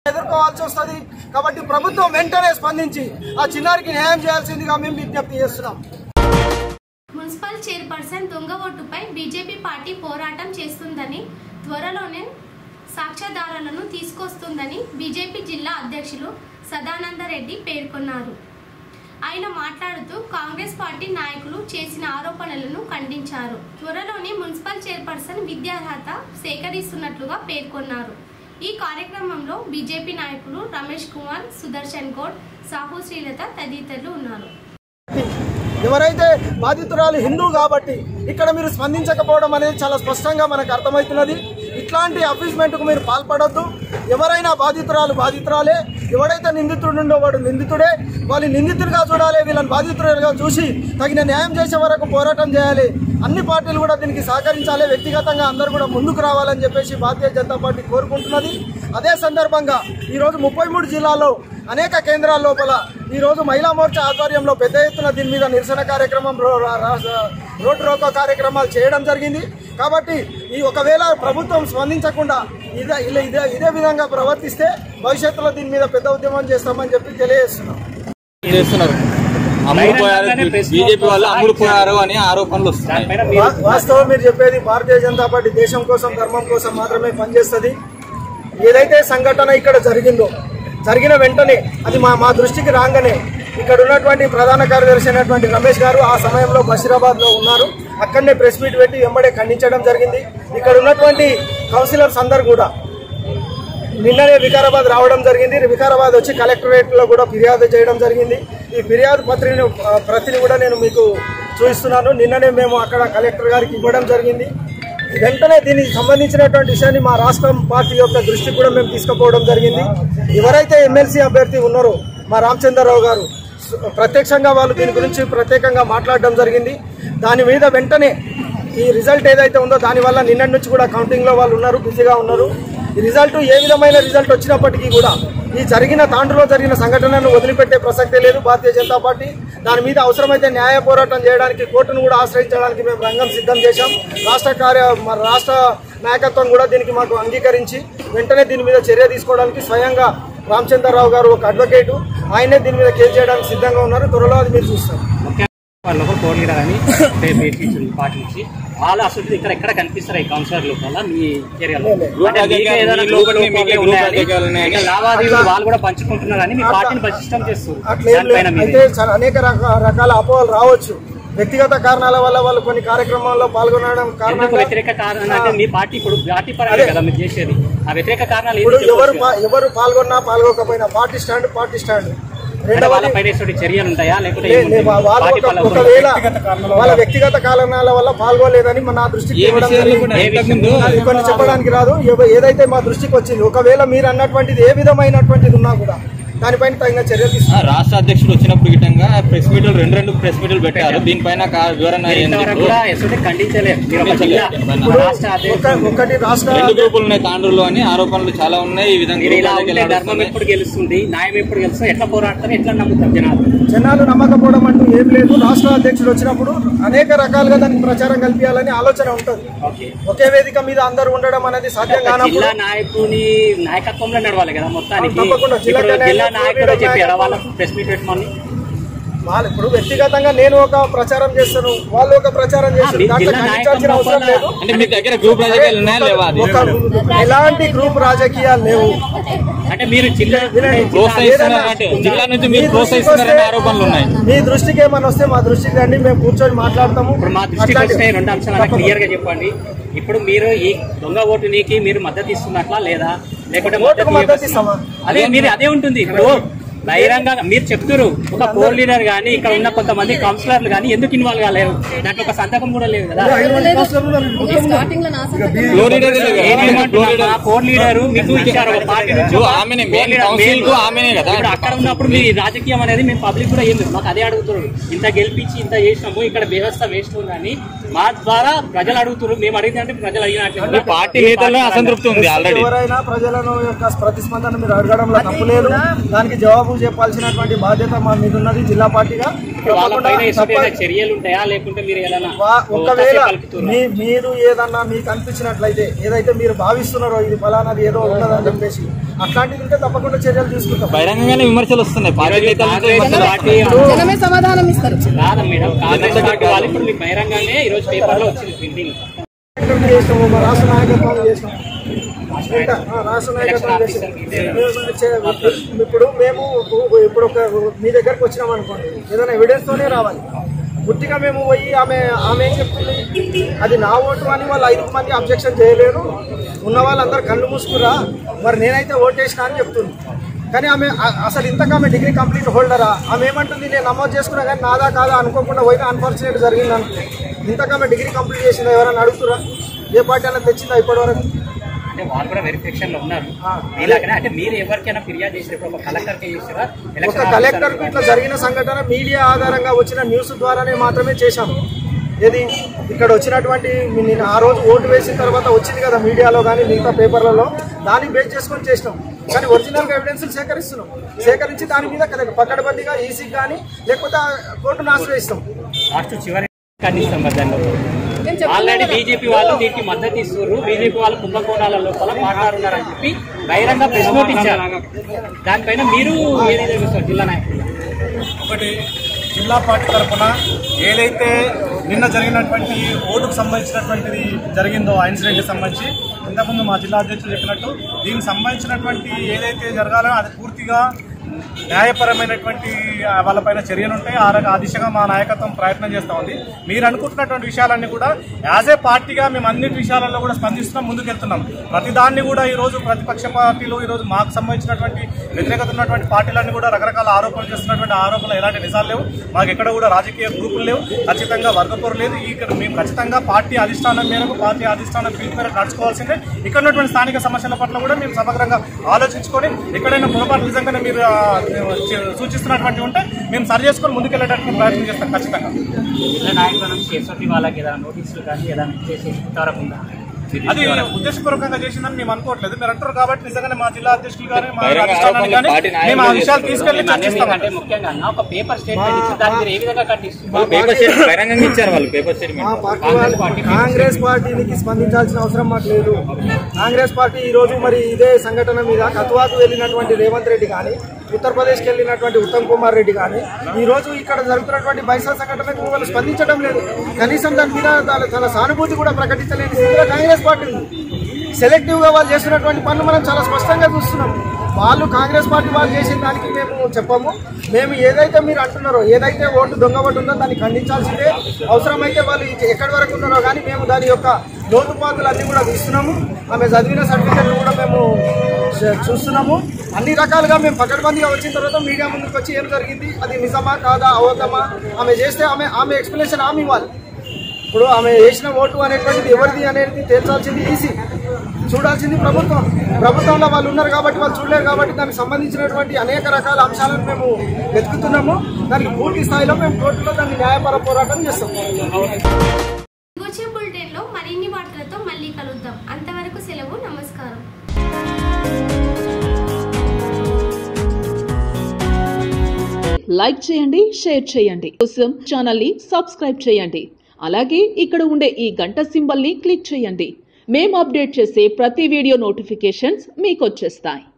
ఎదుర్కోవాల్సి వస్తుంది కాబట్టి ప్రభుత్వం వెంటనే స్పందించి ఆ చిన్నారికి న్యాయం చేయాల్సిందిగా మేము విజ్ఞప్తి చేస్తున్నాం మున్సిపల్ చైర్పర్సన్ దొంగ ఓటుపై బీజేపీ పార్టీ పోరాటం చేస్తుందని త్వరలోనే సాక్ష్యాధారాలను తీసుకొస్తుందని బీజేపీ జిల్లా అధ్యక్షులు సదానందరెడ్డి పేర్కొన్నారు ఆయన మాట్లాడుతూ కాంగ్రెస్ పార్టీ నాయకులు చేసిన ఆరోపణలను ఖండించారు త్వరలోనే మున్సిపల్ చైర్పర్సన్ విద్యార్హత సేకరిస్తున్నట్లుగా పేర్కొన్నారు ఈ కార్యక్రమంలో బీజేపీ నాయకులు రమేష్ కుమార్ సుదర్శన్ గౌడ్ సాహు శ్రీలత తదితరులు ఉన్నారు ఎవరైతే బాధితురాలు హిందూ కాబట్టి ఇక్కడ మీరు స్పందించకపోవడం అనేది చాలా స్పష్టంగా మనకు అర్థమవుతున్నది ఇట్లాంటి అఫీస్మెంట్కు మీరు పాల్పడొద్దు ఎవరైనా బాధితురాలు బాధితురాలే ఎవడైతే నిందితుడు ఉండో వాడు నిందితుడే వాళ్ళు నిందితుడిగా చూడాలి వీళ్ళని బాధితులుగా చూసి తగిన న్యాయం చేసే వరకు పోరాటం చేయాలి అన్ని పార్టీలు కూడా దీనికి సహకరించాలి వ్యక్తిగతంగా అందరూ కూడా ముందుకు రావాలని చెప్పేసి భారతీయ జనతా పార్టీ కోరుకుంటున్నది అదే సందర్భంగా ఈరోజు ముప్పై మూడు జిల్లాల్లో అనేక కేంద్రాల లోపల ఈరోజు మహిళా మోర్చా ఆధ్వర్యంలో పెద్ద ఎత్తున దీని మీద నిరసన కార్యక్రమం రో- రా- రా- రోడ్డు రోకో కార్యక్రమాలు చేయడం జరిగింది కాబట్టి ఈ ఒకవేళ ప్రభుత్వం స్పందించకుండా ఇదే ఇలా ఇదే ఇదే విధంగా ప్రవర్తిస్తే భవిష్యత్తులో దీని మీద పెద్ద ఉద్యమం చేస్తామని చెప్పి తెలియజేస్తున్నాం చేస్తున్నారు అమ్ముడుపోయారు బీజేపీ వాళ్ళు అమ్ముడుపోయారు అని ఆరోపణలు వస్తున్నాయి వా- వాస్తవం మీరు చెప్పేది భారతీయ జనతా పార్టీ దేశం కోసం ధర్మం కోసం మాత్రమే పనిచేస్తుంది ఏదైతే సంఘటన ఇక్కడ జరిగిందో జరిగిన వెంటనే అది మా మా దృష్టికి రాగానే ఇక్కడ ఉన్నటువంటి ప్రధాన కార్యదర్శి అయినటువంటి రమేష్ గారు ఆ సమయంలో బషీరాబాద్ లో ఉన్నారు అక్కడనే ప్రెస్ మీట్ పెట్టి వెంబడే ఖండించడం జరిగింది ఇక్కడ ఉన్నటువంటి కౌన్సిలర్స్ అందరు కూడా నిన్ననే వికారాబాద్ రావడం జరిగింది వికారాబాద్ వచ్చి కలెక్టరేట్ లో కూడా ఫిర్యాదు చేయడం జరిగింది ఈ ఫిర్యాదు పత్రిని ఆ, ప్రతిని కూడా నేను మీకు చూపిస్తున్నాను నిన్ననే మేము అక్కడ కలెక్టర్ గారికి ఇవ్వడం జరిగింది వెంటనే దీనికి సంబంధించినటువంటి విషయాన్ని మా రాష్ట్రం పార్టీ యొక్క దృష్టికి కూడా మేము తీసుకుపోవడం జరిగింది ఎవరైతే ఎమ్మెల్సీ అభ్యర్థి ఉన్నారో మా రామచంద్రరావు గారు సు- ప్రత్యక్షంగా వాళ్ళు దీని గురించి ప్రత్యేకంగా మాట్లాడడం జరిగింది దాని మీద వెంటనే ఈ రిజల్ట్ ఏదైతే ఉందో దానివల్ల నిన్నటి నుంచి కూడా కౌంటింగ్ లో వాళ్ళు ఉన్నారు బిజీగా ఉన్నారు ఈ రిజల్ట్ ఏ విధమైన రిజల్ట్ వచ్చినప్పటికీ కూడా ఈ జరిగిన తాండ్రులో జరిగిన సంఘటనను వదిలిపెట్టే ప్రసక్తే లేదు భారతీయ జనతా పార్టీ దాని మీద అవసరమైతే న్యాయ పోరాటం చేయడానికి కోర్టును కూడా ఆశ్రయించడానికి మేము రంగం సిద్ధం చేశాం రాష్ట్ర కార్య మన రాష్ట్ర నాయకత్వం కూడా దీనికి మాకు అంగీకరించి వెంటనే దీని మీద చర్య తీసుకోవడానికి స్వయంగా రామచంద్రరావు గారు ఒక అడ్వకేటు ఆయనే దీని మీద కేసు చేయడానికి సిద్ధంగా ఉన్నారు త్వరలో అది మీరు చూస్తారు వాళ్ళు ఒకరు కోడ్ లీడర్ అని పేరు పెట్టించారు పాటించి వాళ్ళు అసలు ఇక్కడ ఎక్కడ కనిపిస్తారు ఈ కౌన్సిలర్ లోపల మీ ఏరియాలో అంటే మీకే ఏదైనా మీ లోపల లోపల మీకే లోపాలు గ్రూప్ ఉన్నాయని, రాజకీయాలు ఉన్నాయని. ఇక లావాదేవీలు వాళ్ళు కూడా పంచుకుంటున్నారని మీ పార్టీని పటిష్టం చేస్తారు అట్లేం దానిపైన లేదు మీరు అయితే చాలా అనేక రక- రకాల అపోహలు రావచ్చు వ్యక్తిగత కారణాల వల్ల వాళ్ళు కొన్ని కార్యక్రమాల్లో పాల్గొనడం ఎందుకు కారణంగా వ్యతిరేక కారణం అంటే మీ పార్టీ ఇప్పుడు పార్టీ పరంగా కదా మీరు చేసేది ఆ వ్యతిరేక కారణాలు ఇప్పుడు ఏంటి ఎవరు చెప్పొచ్చు. పా- ఎవరు పాల్గొన్నా పాల్గొకపోయినా పార్టీ స్టాండ్ పార్టీ స్టాండ్ అంటే రెండవది వాళ్ళపైన ఎటువంటి చర్యలు ఉంటాయా లేకపోతే లే- లే- ఏముంటాయి? వాళ్ళు పార్టీ ఒక- పరంగా ఒకవేళ వాళ్ళ వ్యక్తిగత కారణాల వల్ల పాల్గొలేదని మన దృష్టికి ఏ ఇవ్వడం విషయాల్లో జరిగింది. కూడా ఏ ఇంతకుముందు అది కొన్ని చెప్పడానికి రాదు ఎవ- ఏదైతే మా దృష్టికి వచ్చింది ఒకవేళ మీరు అన్నటువంటిది ఏ విధమైనటువంటిది ఉన్నా కూడా దానిపైన తగిన చర్యలు ఆ, తీసుకుంటాం రాష్ట్ర అధ్యక్షుడు వచ్చినప్పుడు గిట్టంగా ప్రెస్ మీట్లు రెండు రెండు ప్రెస్ మీట్లు పెట్టారు దీనిపైన కా- వివరణ మీరు ఏంది ఇంతవరకు ఇప్పుడు? కూడా ఎటువంటి ఖండించలేదు మీరు ఒక జిల్లా ఖండించలేదు. రాష్ట్ర ఒక- అధ్యక్షుడు ఒకటి రాష్ట్ర రెండు గ్రూపులు ఉన్నాయి తాండ్రులు అని ఆరోపణలు చాలా ఉన్నాయి ఈ విధంగా మీరు ఇలా గ్రూప్ ఉంటే రాజకీయాలు ధర్మం నడుస్తున్నాయి. ఎప్పుడు గెలుస్తుంది న్యాయం ఎప్పుడు గెలుస్తుంది ఎట్లా పోరాడతారు ఎట్లా నమ్ముతారు జనాలు జనాలు నమ్మకపోవడం అంటూ ఏం లేదు రాష్ట్ర అధ్యక్షుడు వచ్చినప్పుడు అనేక రకాలుగా దానికి ప్రచారం కల్పించాలని ఆలోచన ఉంటుంది ఓకే ఒకే వేదిక మీద అందరూ ఉండడం అనేది సాధ్యం ఒక కానప్పుడు జిల్లా నాయకుని నాయకత్వంలో నడవాలి కదా మొత్తానికి తప్పకుండా. జిల్లా ఇప్పుడు జిల్లా నాయకుడు, నాయకుడు చెప్పారా నాయకత్వం. వాళ్ళకు ప్రెస్ మీట్ పెట్టమని వాళ్ళు ఇప్పుడు వ్యక్తిగతంగా నేను ఒక ప్రచారం చేస్తాను వాళ్ళు ఒక ప్రచారం చేస్తారు మీ దాంట్లో జిల్లా ఖండించాల్సిన నాయకత్వం అవసరం లేదు అంటే మీ దగ్గర గ్రూప్ రాజకీయాలు ఉన్నాయా లేవా అది ఒక ఎలాంటి గ్రూప్ రాజకీయాలు లేవు అంటే మీరు జిల్లా వినండి. ప్రోత్సహిస్తున్నారంటే జిల్లా నుంచి మీరు మీ దృష్టికి ప్రోత్సహిస్తున్నారనే వస్తే- ఆరోపణలు ఉన్నాయి మీ దృష్టికి ఏమైనా వస్తే మా దృష్టికి రండి మేము కూర్చొని మాట్లాడతాము ఇప్పుడు మా దృష్టికి అట్లాంటి- వచ్చిన రెండు అంశాలు నాకు తప్పకుండా. క్లియర్ గా చెప్పండి ఇప్పుడు మీరు ఈ దొంగ ఓటు నీకి మీరు మద్దతు ఇస్తున్నట్లా లేదా లేకుంటే ఓటుకు మద్దతు ఇస్తామా? అదే మీరు అదే ఉంటుంది ఇప్పుడు బహిరంగంగా మీరు చెప్తున్నారు ఒక కోర్ లీడర్ గానీ ఇక్కడ ఉన్న కొంతమంది కౌన్సిలర్లు గానీ ఎందుకు ఇన్వాల్వ్ కాలేరు దాంట్లో ఒక సంతకం కూడా లేదు కదా ఫ్లోర్ లీడర్ కదా, ఫ్లోర్ లీడర్. కోర్ లీడర్ మీకు ఇచ్చారు ఒక పార్టీ నుంచి ఓ, ఒక ఆమెనే, core main leader, council main కు ఆమెనే కదా. ఇప్పుడు అక్కడ ఉన్నప్పుడు మీ రాజకీయం అనేది మేము పబ్లిక్ కూడా ఏం లేదు మాకు అదే అడుగుతున్నారు ఇంత గెలిపించి ఇంత చేసినాము ఇక్కడ వ్యవస్థ వేస్ట్ ఉందని మా ద్వారా ప్రజలు అడుగుతున్నారు మేము అడిగితే ప్రజలు మీ అడిగినట్టు పార్టీ నేతల్లో అసంతృప్తి ఉంది ఆల్రెడీ ఎవరైనా ప్రజలను యొక్క ప్రతిస్పందన మీరు అడగడంలో తప్పులేదు దానికి జవాబు చెప్పాల్సినటువంటి బాధ్యత మా మీద ఉన్నది జిల్లా పార్టీగా వాళ్ళ తప్పకుండా పైన ఎటువంటి తప్ప- చర్యలు ఉంటాయా లేకుంటే మీరు ఏదైనా వా- ఒకవేళ కలుపుతున్నారు మీ మీరు ఏదన్నా మీకు అనిపించినట్లయితే ఏదైతే మీరు భావిస్తున్నారో ఇది ఫలానాది ఏదో ఉన్నదని చెప్పేసి అట్లాంటిది ఉంటే తప్పకుండా చర్యలు తీసుకుంటాం బహిరంగంగానే విమర్శలు వస్తున్నాయి పార్టీ నేతల నుంచి కాంగ్రెస్ విమర్శలు పార్టీ వస్తున్నాయి. జనమే సమాధానం ఇస్తారు కాదు మేడం కాంగ్రెస్ పార్టీ వాళ్ళు ఇప్పుడు మీకు బహిరంగానే ఈ రోజు పేపర్ లో వచ్చింది ప్రింటింగ్ కార్యక్రమం చేసినాము మా రాష్ట్ర నాయకత్వం చేసినాము ఇంకా, ఆ, రాష్ట్ర నాయకత్వం చేసినాము. మేము చే- ఇప్పుడు మేము ఇప్పుడు ఒక మీ దగ్గరకు వచ్చినాం అనుకోండి ఏదైనా ఎవిడెన్స్ తోనే రావాలి గుట్టిగా మేము పోయి ఆమె ఆమె ఏం చెప్తుంది అది నా ఓటు అని వాళ్ళు ఐదు మంది అబ్జెక్షన్ చేయలేరు ఉన్న వాళ్ళందరూ కళ్ళు మూసుకురా మరి నేనైతే ఓటేసిన అని చెప్తుంది కానీ ఆమె అ- అసలు ఇంతకు ఆమె డిగ్రీ కంప్లీట్ హోల్డరా ఆమె ఏమంటుంది నేను నమోదు చేసుకున్నా కానీ నాదా కాదా అనుకోకుండా పోయినా అన్ఫార్చునేట్ జరిగింది అనుకో ఇంతకు ఆమె డిగ్రీ కంప్లీట్ చేసిందా ఎవరైనా అడుగుతురా ఏ పార్టీ అలా తెచ్చిందా ఇప్పటివరకు అంటే వాళ్ళు కూడా వెరిఫికేషన్ లో ఉన్నారు ఆ. మీలాగనే అంటే మీరు ఎవరికైనా ఫిర్యాదు చేసినప్పుడు ఒక కలెక్టర్ కి చేసారా ఒక కలెక్టర్ ఇట్లా జరిగిన సంఘటన మీడియా ఆధారంగా వచ్చిన న్యూస్ ద్వారానే మాత్రమే చేశాము ఏది ఇక్కడ వచ్చినటువంటి మీ- నేను ఆ రోజు ఓటు వేసిన తర్వాత వచ్చింది కదా మీడియాలో కానీ మిగతా పేపర్లలో దాన్ని బేస్ చేసుకొని చేసినాం కానీ ఒరిజినల్ ఎవిడెన్స్ సేకరిస్తున్నాం సేకరించి దాని మీద కదా పకడ్బందీగా ఈసీకి కానీ లేకపోతే ఆ కోర్టును ఆశ్రయిస్తాం లాస్ట్ చివరి ఖండిస్తాం మరి దానిలో నేను చెప్తున్నా ఆల్రెడీ కదా. బీజేపీ వాళ్ళు దీనికి మద్దతు ఇస్తున్నారు బీజేపీ వాళ్ళు కుంభకోణాల లోపల మాట్లాడుతున్నారని చెప్పి బహిరంగ ప్రెస్ నోట్ ఇచ్చారు దానిపైన మీరు ఏదైతే చూస్తారు జిల్లా నాయకులు ఒకటి జిల్లా పార్టీ తరఫున ఏదైతే నిన్న జరిగినటువంటి ఓటుకు సంబంధించినటువంటిది జరిగిందో ఆ ఇన్సిడెంట్కి సంబంధించి ఇంతకుముందు మా జిల్లా అధ్యక్షులు చెప్పినట్టు దీనికి సంబంధించినటువంటి ఏదైతే జరగాలో అది పూర్తిగా న్యాయపరమైనటువంటి ఆ, వాళ్ళపైన చర్యలు ఉంటాయి ఆ రక- ఆ దిశగా మా నాయకత్వం ప్రయత్నం చేస్తూ ఉంది మీరు అనుకుంటున్నటువంటి విషయాలన్నీ కూడా యాజ్ ఏ పార్టీగా మేము అన్నిటి విషయాలలో కూడా స్పందిస్తున్నాం ముందుకెళ్తున్నాం ప్రతిదాన్ని కూడా ఈ రోజు ప్రతిపక్ష పార్టీలు ఈ రోజు మాకు సంబంధించినటువంటి వ్యతిరేకత ఉన్నటువంటి పార్టీలన్నీ కూడా రకరకాల ఆరోపణలు చేస్తున్నటువంటి ఆరోపణలు ఎలాంటి నిజాలు లేవు మాకు ఎక్కడ కూడా రాజకీయ గ్రూపులు లేవు ఖచ్చితంగా వర్గపోరు లేదు ఇక్కడ మేము ఖచ్చితంగా పార్టీ అధిష్టానం మేరకు పార్టీ అధిష్టానం పిలుపు మేరకు నడుచుకోవాల్సిందే ఇక్కడ ఉన్నటువంటి స్థానిక సమస్యల పట్ల కూడా మేము సమగ్రంగా ఆలోచించుకొని ఎక్కడైనా పొరపాటు నిజంగానే మీరు ఆ, చే- సూచిస్తున్నటువంటి ఉంటే మేము సరి చేసుకొని ముందుకెళ్ళడానికి ప్రయత్నం చేస్తాం ఖచ్చితంగా జిల్లా నాయకుల నుంచి ఎస్ఓటి వాళ్ళకి ఏదైనా నోటీసులు కానీ ఏదైనా చేసి ఇంతవరకు ఉందా అది ఉద్దేశపూర్వకంగా చేసిందని మేము అనుకోవట్లేదు మీరు అంటారు కాబట్టి నిజంగానే మా జిల్లా అధ్యక్షులు కానీ మా బహిరంగ అధిష్టానాన్ని కానీ ఆరోపణలు పార్టీ నాయకులు మేము ఆ విషయాలు చేస్తున్నారు. తీసుకెళ్లి అంటే చర్చిస్తాం అంటే ముఖ్యంగా అన్న ఒక పేపర్ స్టేట్మెంట్ ఇచ్చి దాన్ని మీరు ఏ విధంగా ఖండిస్తున్నారు వాళ్ళు పేపర్ స్టేట్మెంట్ బహిరంగంగా ఇచ్చారు వాళ్ళు పేపర్ మా స్టేట్మెంట్ పార్టీ వాళ్ళు కాంగ్రెస్ పార్టీకి స్పందించాల్సిన అవసరం మాకు లేదు కాంగ్రెస్ పార్టీ ఈ రోజు మరి ఇదే సంఘటన మీద కతువాకు వెళ్ళినటువంటి రేవంత్ రెడ్డి కానీ ఉత్తరప్రదేశ్కి వెళ్ళినటువంటి ఉత్తమ్ కుమార్ రెడ్డి కానీ ఈ రోజు ఇక్కడ జరుగుతున్నటువంటి బైసా సంఘటనకు వాళ్ళు స్పందించడం లేదు కనీసం దాని మీద తన- తన సానుభూతి కూడా ప్రకటించలేని స్థితిలో కాంగ్రెస్ పార్టీ ఉంది సెలెక్టివ్ గా వాళ్ళు చేస్తున్నటువంటి పనులు మనం చాలా స్పష్టంగా చూస్తున్నాం వాళ్ళు కాంగ్రెస్ పార్టీ వాళ్ళు చేసిన దానికి మేము చెప్పము మేము ఏదైతే మీరు అంటున్నారో ఏదైతే ఓటు దొంగ ఓటు ఉందో దాన్ని ఖండించాల్సిందే అవసరమైతే వాళ్ళు ఇక- ఎక్కడి వరకు ఉన్నారో కానీ మేము దాని యొక్క లోతుపాతులు అన్ని కూడా తీస్తున్నాము ఆమె చదివిన సర్టిఫికెట్ కూడా మేము చ- చూస్తున్నాము అన్ని రకాలుగా మేము పకడ్బందీగా వచ్చిన తర్వాత మీడియా ముందుకు వచ్చి ఏం జరిగింది అది నిజమా కాదా అవద్దమా ఆమె చేస్తే ఆమె ఆమె ఎక్స్ప్లెనేషన్ ఆమె ఇవ్వాలి ఇప్పుడు ఆమె వేసిన ఓటు అనేటువంటిది ఎవరిది అనేది తేల్చాల్సింది ఈసీ చూడాల్సింది ప్రభుత్వం ప్రభుత్వంలో వాళ్ళు ఉన్నారు కాబట్టి వాళ్ళు చూడలేరు కాబట్టి దానికి సంబంధించినటువంటి అనేక రకాల అంశాలను మేము వెతుకుతున్నాము దానికి పూర్తి స్థాయిలో మేము కోర్టులో దాన్ని న్యాయపర పోరాటం చేస్తాం వచ్చే బులెటిన్లో మరిన్ని వార్తలతో మళ్ళీ కలుద్దాం అంతవరకు సెలవు నమస్కారం లైక్ చేయండి షేర్ చేయండి కోసం ఛానల్ ని సబ్స్క్రైబ్ చేయండి అలాగే ఇక్కడ ఉండే ఈ గంట సింబల్ ని క్లిక్ చేయండి మేము అప్డేట్ చేసే ప్రతి వీడియో నోటిఫికేషన్స్ మీకు వచ్చేస్తాయి